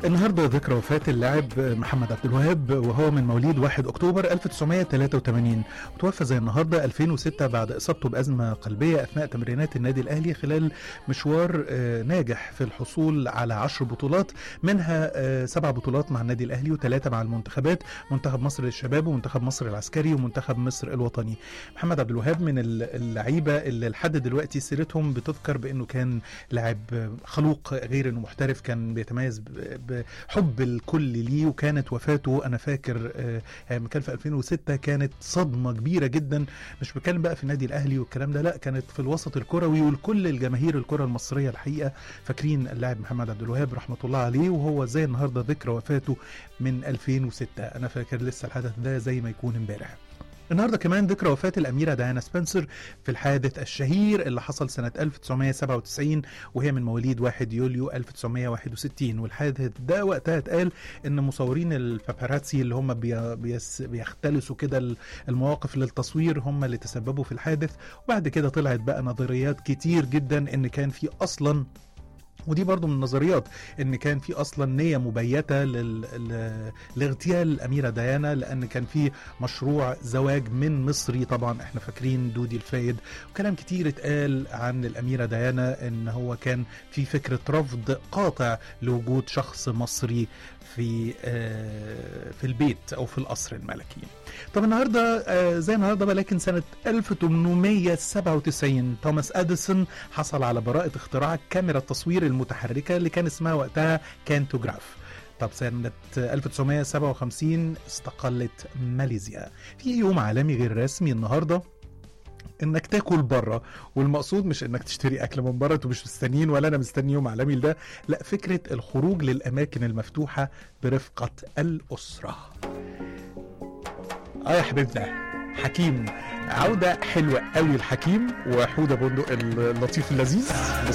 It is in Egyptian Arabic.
النهارده ذكرى وفاة اللاعب محمد عبد الوهاب وهو من مواليد 1 اكتوبر 1983 وتوفى زي النهارده 2006 بعد اصابته بازمه قلبيه اثناء تمرينات النادي الاهلي خلال مشوار آه، ناجح في الحصول على 10 بطولات منها آه، سبع بطولات مع النادي الاهلي وثلاثه مع المنتخبات منتخب مصر للشباب ومنتخب مصر العسكري ومنتخب مصر الوطني محمد عبد الوهاب من ال- اللعيبه اللي لحد دلوقتي سيرتهم بتذكر بانه كان لاعب خلوق غير انه محترف كان بيتميز ب- بحب الكل ليه وكانت وفاته انا فاكر آه، لما كان في 2006 كانت صدمه كبيره جدا مش بتكلم بقى في النادي الاهلي والكلام ده لا كانت في الوسط الكروي والكل الجماهير الكره المصريه الحقيقه فاكرين اللاعب محمد عبد الوهاب رحمه الله عليه وهو زي النهارده ذكرى وفاته من 2006 انا فاكر لسه الحدث ده زي ما يكون امبارح النهارده كمان ذكرى وفاة الأميرة ديانا سبنسر في الحادث الشهير اللي حصل سنة 1997 وهي من مواليد 1 يوليو 1961 والحادث ده وقتها اتقال إن مصورين الباباراتسي اللي هم بي بيس بيختلسوا كده المواقف للتصوير هم اللي تسببوا في الحادث وبعد كده طلعت بقى نظريات كتير جدا إن كان في أصلا ودي برضو من النظريات ان كان في اصلا نيه مبيته لل... ل- لاغتيال الاميره ديانا لان كان في مشروع زواج من مصري طبعا احنا فاكرين دودي الفايد وكلام كتير اتقال عن الاميره ديانا ان هو كان في فكره رفض قاطع لوجود شخص مصري في آه، في البيت او في القصر الملكي طب النهارده آه، زي النهارده بقى لكن سنه 1897 توماس اديسون حصل على براءه اختراع كاميرا التصوير المتحركه اللي كان اسمها وقتها كانتوجراف طب سنة 1957 استقلت ماليزيا في يوم عالمي غير رسمي النهارده انك تاكل بره والمقصود مش انك تشتري اكل من بره انتوا مش مستنيين ولا انا مستني يوم عالمي لده لا فكره الخروج للاماكن المفتوحه برفقه الاسره اه يا حبيبنا حكيم عودة حلوة قوي الحكيم وحودة بندق اللطيف اللذيذ